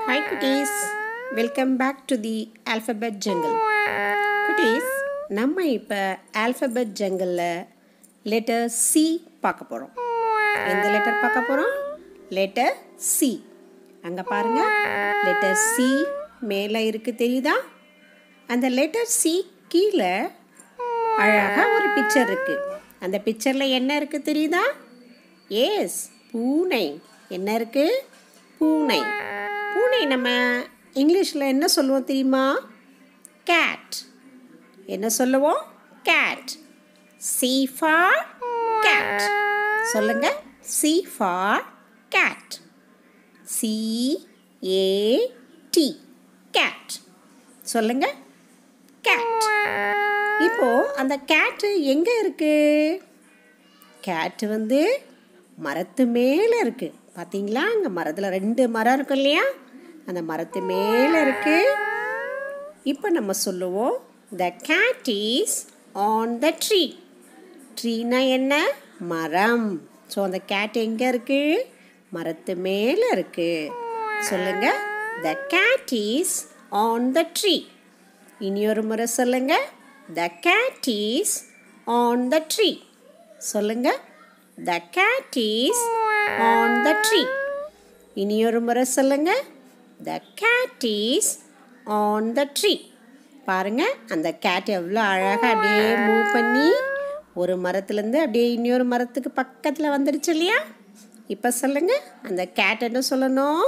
hi குட்டீஸ் welcome back to the alphabet jungle குட்டீஸ் நம்ம இப்போ ஆல்ஃபபெட் ஜங்கிளில் லெட்டர் சி பார்க்க போகிறோம் எந்த லெட்டர் பார்க்க போகிறோம் லெட்டர் சி அங்கே பாருங்க லெட்டர் சி மேலே இருக்கு தெரியுதா அந்த லெட்டர் சி கீழே அழகாக ஒரு பிக்சர் இருக்கு அந்த பிக்சரில் என்ன இருக்குது தெரியுதா எஸ் பூனை என்ன இருக்கு பூனை பூனை நம்ம இங்கிலீஷில் என்ன சொல்லுவோம் தெரியுமா கேட் என்ன சொல்லுவோம் கேட் சி ஃபார் கேட் சொல்லுங்க C for cat C A T cat சொல்லுங்க கேட் இப்போ அந்த கேட்டு எங்கே இருக்கு கேட்டு வந்து மரத்து மேலே இருக்கு பார்த்தீங்களா அங்கே மரத்தில் ரெண்டு மரம் இருக்கும் இல்லையா அந்த மரத்து மேலே இருக்கு இப்போ நம்ம சொல்லுவோம் the cat is on the tree ட்ரீனா என்ன மரம் ஸோ அந்த கேட் எங்கே இருக்கு மரத்து மேலே இருக்கு சொல்லுங்க the cat is on the tree இனி ஒரு முறை சொல்லுங்க the cat is on the tree சொல்லுங்க the cat is on the tree இனி ஒரு முறை சொல்லுங்க the cat is on the tree பாருங்க அந்த கேட் எவ்வளோ அழகாக அப்படியே மூவ் பண்ணி ஒரு மரத்துலேருந்து அப்படியே இன்னொரு மரத்துக்கு பக்கத்தில் வந்துடுச்சு இல்லையா இப்போ சொல்லுங்க அந்த கேட் என்ன சொல்லணும்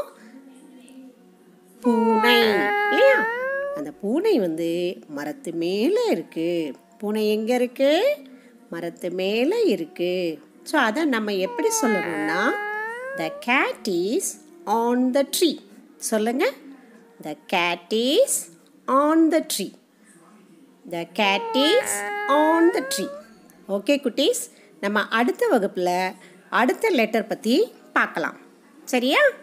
பூனை இல்லையா அந்த பூனை வந்து மரத்து மேலே இருக்கு பூனை எங்கே இருக்கு மரத்து மேலே இருக்கு ஸோ அதை நம்ம எப்படி சொல்லணும்னா the cat is on the tree சொல்லுங்க the cat is on the tree the cat is on the tree okay குட்டீஸ் நம்ம அடுத்த வகுப்பில் அடுத்த லெட்டர் பற்றி பார்க்கலாம் சரியா